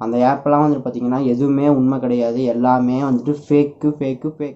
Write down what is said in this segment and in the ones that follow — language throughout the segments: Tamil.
அந்த ஆப்லாம் வந்துட்டு பார்த்தீங்கன்னா எதுவுமே உண்மை கிடையாது எல்லாமே வந்துட்டு fake fake fake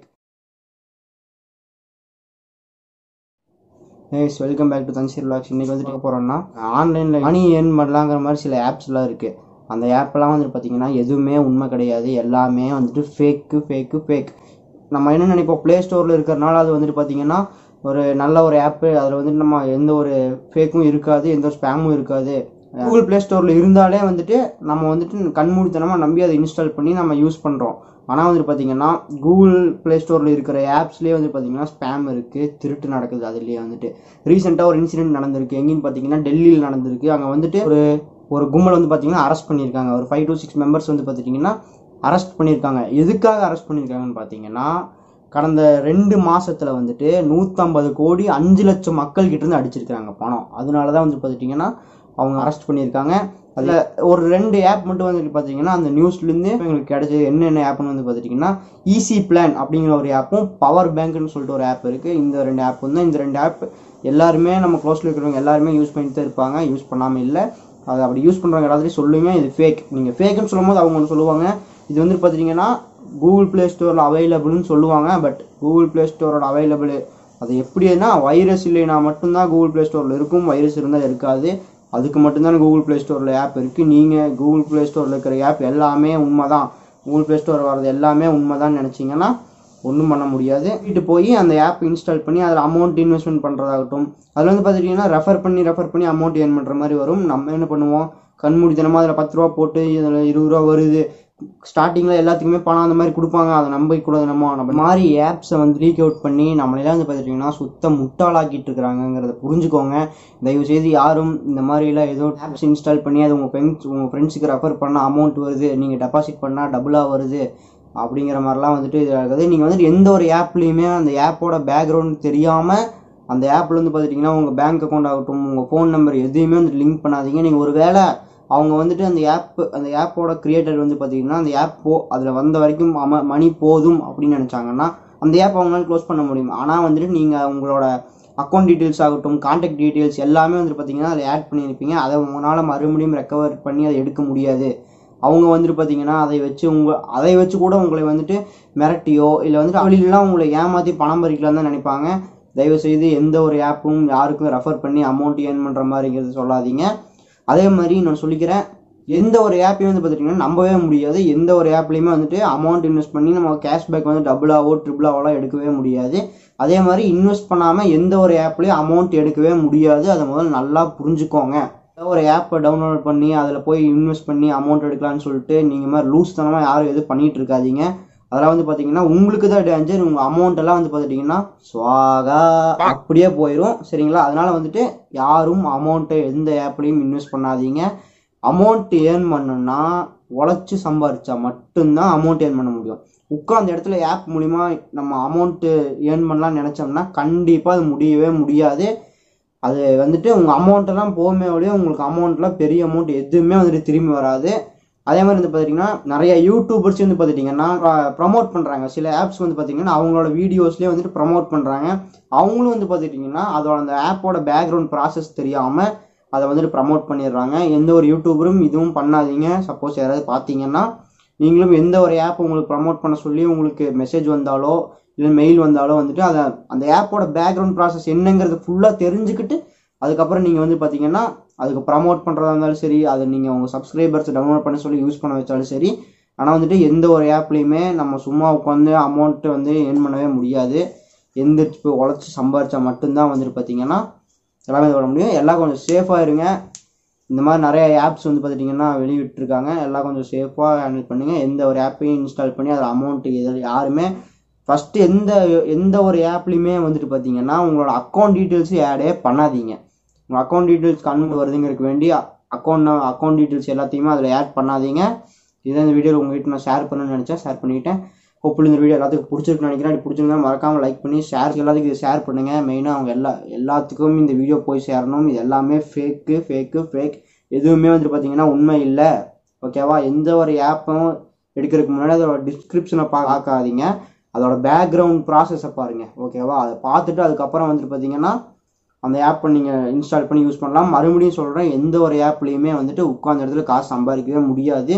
ace welcome back to Thanseer vlogs இன்றைக்கி வந்துட்டு பார்க்க போகிறோம்னா ஆன்லைனில் மணி ஏர்ன் பண்ணலாங்கிற மாதிரி சில ஆப்ஸ்லாம் இருக்குது அந்த ஆப்லாம் வந்துட்டு பார்த்தீங்கன்னா எதுவுமே உண்மை கிடையாது எல்லாமே வந்துட்டு ஃபேக்கு ஃபேக்கு ஃபேக் நம்ம என்ன நினைப்போம் ப்ளே ஸ்டோரில் இருக்கிறனால அது வந்துட்டு பார்த்தீங்கன்னா ஒரு நல்ல ஒரு ஆப்பு அதில் வந்துட்டு நம்ம எந்த ஒரு ஃபேக்கும் இருக்காது எந்த ஒரு ஸ்பேமும் இருக்காது கூகுள் ப்ளே ஸ்டோரில் இருந்தாலே வந்துட்டு நம்ம வந்துட்டு கண்மூடித்தனமாக நம்பி அதை இன்ஸ்டால் பண்ணி நம்ம யூஸ் பண்ணுறோம் ஆனால் வந்துட்டு பார்த்தீங்கன்னா கூகுள் ப்ளே ஸ்டோரில் இருக்கிற ஆப்ஸ்லேயே வந்து பார்த்தீங்கன்னா ஸ்பேம் இருக்குது திருட்டு நடக்குது அதுலேயே வந்துட்டு ரீசெண்டாக ஒரு இன்சிடென்ட் நடந்திருக்கு எங்கேன்னு பார்த்தீங்கன்னா டெல்லியில் நடந்திருக்கு அங்கே வந்துட்டு ஒரு ஒரு கும்பல் வந்து பார்த்தீங்கன்னா அரெஸ்ட் பண்ணியிருக்காங்க ஒரு ஃபைவ் டு சிக்ஸ் மெம்பர்ஸ் வந்து பார்த்துட்டிங்கன்னா அரெஸ்ட் பண்ணியிருக்காங்க எதுக்காக அரெஸ்ட் பண்ணியிருக்காங்கன்னு பார்த்தீங்கன்னா கடந்த ரெண்டு மாசத்துல வந்துட்டு நூற்றம்பது கோடி அஞ்சு லட்சம் மக்கள் கிட்ட இருந்து அடிச்சிருக்காங்க பணம் அதனால தான் வந்து பார்த்துட்டிங்கன்னா அவங்க அரெஸ்ட் பண்ணியிருக்காங்க அதில் ஒரு ரெண்டு ஆப் மட்டும் வந்துட்டு பார்த்தீங்கன்னா அந்த நியூஸ்லேருந்து எங்களுக்கு கிடைச்சது என்னென்ன ஆப்னு வந்து பார்த்துட்டிங்கன்னா ஈஸி பிளான் அப்படிங்கிற ஒரு ஆப்பும் பவர் பேங்க்னு சொல்லிட்டு ஒரு ஆப் இருக்குது இந்த ரெண்டு ஆப் வந்து இந்த ரெண்டு ஆப் எல்லாருமே நம்ம க்ளோஸில் இருக்கிறவங்க எல்லாருமே யூஸ் பண்ணிட்டு தான் இருப்பாங்க யூஸ் பண்ணாமல் இல்லை அது அப்படி யூஸ் பண்ணுறவங்க எல்லாத்துலேயும் சொல்லுவீங்க இது ஃபேக் நீங்கள் ஃபேக்குன்னு சொல்லும்போது அவங்க ஒன்று சொல்லுவாங்க இது வந்து பார்த்துட்டிங்கன்னா கூகுள் ப்ளே ஸ்டோரில் அவைலபிள்னு சொல்லுவாங்க பட் கூகுள் ப்ளே ஸ்டோரோட அவைலபிள் அது எப்படின்னா வைரஸ் இல்லைனா மட்டும்தான் கூகுள் ப்ளே ஸ்டோரில் இருக்கும் வைரஸ் இருந்தால் இருக்காது அதுக்கு மட்டும்தான் கூகுள் ப்ளே ஸ்டோரில் ஆப் இருக்குது நீங்கள் கூகுள் ப்ளே ஸ்டோரில் இருக்கிற ஆப் எல்லாமே உண்மை தான் கூகுள் ப்ளே ஸ்டோர் வர்றது எல்லாமே உண்மை தான் நினச்சிங்கன்னா ஒன்றும் பண்ண முடியாது வீட்டு போய் அந்த ஆப் இன்ஸ்டால் பண்ணி அதில் அமௌண்ட் இன்வெஸ்ட்மெண்ட் பண்ணுறதாகட்டும் அதில் வந்து பார்த்துட்டிங்கன்னா ரெஃபர் பண்ணி ரெஃபர் பண்ணி அமௌண்ட் ஏர்ன் பண்ணுற மாதிரி வரும் நம்ம என்ன பண்ணுவோம் கண்மூடித்தனமாக அதில் பத்து ரூபா போட்டு இதில் இருபது ரூபா வருது ஸ்டார்டிங்கில் எல்லாத்துக்குமே பணம் அந்த மாதிரி கொடுப்பாங்க அதை நம்ப கூடாது நம்ம நம்ம இந்த மாதிரி ஆப்ஸை வந்து ரீக் அவுட் பண்ணி நம்மளெல்லாம் வந்து பார்த்துட்டிங்கன்னா சுத்த முட்டாளாக்கிட்டு இருக்கிறாங்கங்கிறத புரிஞ்சுக்கோங்க தயவு செய்து யாரும் இந்த மாதிரிலாம் ஏதோ ஆப்ஸ் இன்ஸ்டால் பண்ணி அது உங்கள் ஃப்ரெண்ட்ஸ் உங்கள் ஃப்ரெண்ட்ஸுக்கு ரெஃபர் பண்ணால் அமௌண்ட் வருது நீங்கள் டெபாசிட் பண்ணால் டபுளாக வருது அப்படிங்கிற மாதிரிலாம் வந்துட்டு இது ஆகுது நீங்கள் வந்துட்டு எந்த ஒரு ஆப்லேயுமே அந்த ஆப்போட பேக்ரவுண்ட் தெரியாமல் அந்த ஆப்பில் வந்து பார்த்துட்டிங்கன்னா உங்கள் பேங்க் அக்கௌண்ட் ஆகட்டும் உங்கள் ஃபோன் நம்பர் எதையுமே வந்து லிங்க் பண்ணாதீங்க நீங்கள் ஒரு வேளை அவங்க வந்துட்டு அந்த ஆப் அந்த ஆப்போட கிரியேட்டர் வந்து பார்த்தீங்கன்னா அந்த ஆப் போ அதில் வந்த வரைக்கும் அம மணி போதும் அப்படின்னு நினச்சாங்கன்னா அந்த ஆப் அவங்களால க்ளோஸ் பண்ண முடியும் ஆனால் வந்துட்டு நீங்கள் உங்களோட அக்கௌண்ட் டீட்டெயில்ஸ் ஆகட்டும் கான்டாக்ட் டீட்டெயில்ஸ் எல்லாமே வந்துட்டு பார்த்தீங்கன்னா அதில் ஆட் பண்ணியிருப்பீங்க அதை உங்களால் மறுபடியும் ரெக்கவர் பண்ணி அதை எடுக்க முடியாது அவங்க வந்துட்டு பார்த்தீங்கன்னா அதை வச்சு உங்கள் அதை வச்சு கூட உங்களை வந்துட்டு மிரட்டியோ இல்லை வந்துட்டு அவளிலாம் உங்களை ஏமாற்றி பணம் பறிக்கலாம்னு தான் நினைப்பாங்க தயவு செய்து எந்த ஒரு ஆப்பும் யாருக்கும் ரெஃபர் பண்ணி அமௌண்ட் ஏர்ன் பண்ணுற மாதிரிங்கிறது சொல்லாதீங்க அதே மாதிரி நான் சொல்லிக்கிறேன் எந்த ஒரு ஆப்பையும் வந்து பார்த்துட்டிங்கன்னா நம்பவே முடியாது எந்த ஒரு ஆப்லேயுமே வந்துட்டு அமௌண்ட் இன்வெஸ்ட் பண்ணி நம்ம கேஷ்பேக் வந்து டபுளாவோ ட்ரிபிளாவோலாம் எடுக்கவே முடியாது அதே மாதிரி இன்வெஸ்ட் பண்ணாமல் எந்த ஒரு ஆப்லேயும் அமௌண்ட் எடுக்கவே முடியாது அதை முதல்ல நல்லா புரிஞ்சுக்கோங்க ஒரு ஆப்பை டவுன்லோட் பண்ணி அதில் போய் இன்வெஸ்ட் பண்ணி அமௌண்ட் எடுக்கலாம்னு சொல்லிட்டு நீங்கள் மாதிரி லூஸ் தனமாக யாரும் எதுவும் பண்ணிகிட்டு இருக்காதீங்க அதெல்லாம் வந்து பார்த்தீங்கன்னா உங்களுக்கு தான் டேஞ்சர் உங்கள் அமௌண்ட் எல்லாம் வந்து பார்த்துட்டிங்கன்னா சுவாகா அப்படியே போயிடும் சரிங்களா அதனால வந்துட்டு யாரும் அமௌண்ட்டை எந்த ஆப்லேயும் இன்வெஸ்ட் பண்ணாதீங்க அமௌண்ட் ஏர்ன் பண்ணணும்னா உழைச்சி சம்பாரிச்சா மட்டும்தான் அமௌண்ட் ஏர்ன் பண்ண முடியும் உட்காந்த இடத்துல ஆப் மூலிமா நம்ம அமௌண்ட்டு ஏர்ன் பண்ணலாம்னு நினச்சோம்னா கண்டிப்பாக அது முடியவே முடியாது அது வந்துட்டு உங்கள் அமௌண்ட்டெல்லாம் போகுமே ஒழிய உங்களுக்கு அமௌண்ட்லாம் பெரிய அமௌண்ட் எதுவுமே வந்துட்டு திரும்பி வராது அதே மாதிரி வந்து பார்த்துட்டிங்கன்னா நிறைய யூடியூபர்ஸ் வந்து பார்த்துட்டிங்கன்னா ப்ரமோட் பண்ணுறாங்க சில ஆப்ஸ் வந்து பார்த்திங்கன்னா அவங்களோட வீடியோஸ்லேயே வந்துட்டு ப்ரமோட் பண்ணுறாங்க அவங்களும் வந்து பார்த்துட்டிங்கன்னா அதோட அந்த ஆப்போட பேக்ரவுண்ட் ப்ராசஸ் தெரியாமல் அதை வந்துட்டு ப்ரமோட் பண்ணிடுறாங்க எந்த ஒரு யூடியூபரும் இதுவும் பண்ணாதீங்க சப்போஸ் யாராவது பார்த்தீங்கன்னா நீங்களும் எந்த ஒரு ஆப் உங்களுக்கு ப்ரமோட் பண்ண சொல்லி உங்களுக்கு மெசேஜ் வந்தாலோ இல்லை மெயில் வந்தாலோ வந்துட்டு அதை அந்த ஆப்போட பேக்ரவுண்ட் ப்ராசஸ் என்னங்கிறது ஃபுல்லாக தெரிஞ்சுக்கிட்டு அதுக்கப்புறம் நீங்கள் வந்து பார்த்தீங்கன்னா அதுக்கு ப்ரமோட் பண்ணுறதா இருந்தாலும் சரி அதை நீங்கள் உங்கள் சப்ஸ்கிரைபர்ஸ் டவுன்லோட் பண்ண சொல்லி யூஸ் பண்ண வச்சாலும் சரி ஆனால் வந்துட்டு எந்த ஒரு ஆப்லேயுமே நம்ம சும்மா உட்காந்து அமௌண்ட்டு வந்து ஏர்ன் பண்ணவே முடியாது எந்திரிச்சு போய் உழைச்சி சம்பாரிச்சா மட்டும்தான் வந்துட்டு பார்த்தீங்கன்னா எல்லாமே இது பண்ண முடியும் எல்லாம் கொஞ்சம் சேஃபாக இருங்க இந்த மாதிரி நிறைய ஆப்ஸ் வந்து பார்த்துட்டிங்கன்னா வெளியிட்டிருக்காங்க எல்லாம் கொஞ்சம் சேஃபாக ஹேண்டில் பண்ணுங்கள் எந்த ஒரு ஆப்பையும் இன்ஸ்டால் பண்ணி அதில் அமௌண்ட்டு எது யாருமே ஃபஸ்ட்டு எந்த எந்த ஒரு ஆப்லேயுமே வந்துட்டு பார்த்தீங்கன்னா உங்களோட அக்கௌண்ட் டீட்டெயில்ஸ் ஆடே பண்ணாதீங்க உங்கள் அக்கௌண்ட் டீட்டெயில்ஸ் கண்ணுக்கு வருதுங்கிறதுக்கு வேண்டி அக்கௌண்ட் அக்கௌண்ட் டீட்டெயில்ஸ் எல்லாத்தையுமே அதில் ஆட் பண்ணாதீங்க இதை இந்த வீடியோவில் உங்கள்கிட்ட நான் ஷேர் பண்ணணும்னு நினச்சேன் ஷேர் பண்ணிக்கிட்டேன் ஹோப்ஃபுல்லி இந்த வீடியோ எல்லாத்துக்கும் பிடிச்சிருக்குன்னு நினைக்கிறேன் அப்படி பிடிச்சிருந்தா மறக்காமல் லைக் பண்ணி ஷேர் எல்லாத்துக்கும் இது ஷேர் பண்ணுங்கள் மெயினாக அவங்க எல்லா எல்லாத்துக்கும் இந்த வீடியோ போய் சேரணும் இது எல்லாமே ஃபேக்கு ஃபேக்கு ஃபேக் எதுவுமே வந்துட்டு பார்த்தீங்கன்னா உண்மை இல்லை ஓகேவா எந்த ஒரு ஆப்பும் எடுக்கிறதுக்கு முன்னாடி அதோட டிஸ்கிரிப்ஷனை பார்க்காதீங்க அதோட பேக்ரவுண்ட் ப்ராசஸை பாருங்கள் ஓகேவா அதை பார்த்துட்டு அதுக்கப்புறம் வந்துட்டு பார்த்தீங்கன்னா அந்த ஆப்பை நீங்கள் இன்ஸ்டால் பண்ணி யூஸ் பண்ணலாம் மறுபடியும் சொல்கிறேன் எந்த ஒரு ஆப்லேயுமே வந்துட்டு உட்காந்த இடத்துல காசு சம்பாதிக்கவே முடியாது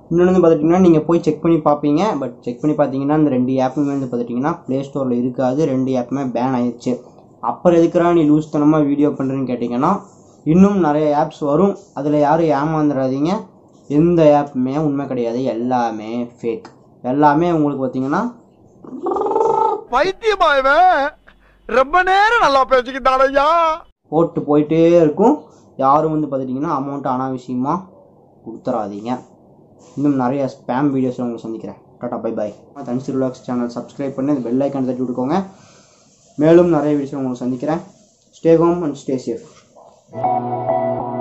இன்னொன்று வந்து பார்த்துட்டிங்கன்னா நீங்கள் போய் செக் பண்ணி பார்ப்பீங்க பட் செக் பண்ணி பார்த்தீங்கன்னா இந்த ரெண்டு ஆப்புமே வந்து பார்த்துட்டிங்கன்னா ப்ளே ஸ்டோரில் இருக்காது ரெண்டு ஆப்புமே பேன் ஆயிடுச்சு அப்புறம் எதுக்குறா நீ லூஸ் தனமாக வீடியோ பண்ணுறேன்னு கேட்டிங்கன்னா இன்னும் நிறைய ஆப்ஸ் வரும் அதில் யாரும் ஏமாந்துடாதீங்க எந்த ஆப்புமே உண்மை கிடையாது எல்லாமே ஃபேக் எல்லாமே உங்களுக்கு பார்த்தீங்கன்னா பைத்தியமா இவன் ரொம்ப நேரம் நல்லா பேசிக்கிட்டான் ஐயா போட்டு போயிட்டே இருக்கும் யாரும் வந்து பார்த்துட்டிங்கன்னா அமௌண்ட் அனாவசியமாக கொடுத்துறாதீங்க இன்னும் நிறைய ஸ்பேம் வீடியோஸ் உங்களை சந்திக்கிறேன் டாட்டா பை பாய் தனிச்சு ரிலாக்ஸ் சேனல் சப்ஸ்கிரைப் பண்ணி அந்த பெல் ஐக்கான் தட்டி விட்டுக்கோங்க மேலும் நிறைய வீடியோஸ் உங்களை சந்திக்கிறேன் stay home and stay safe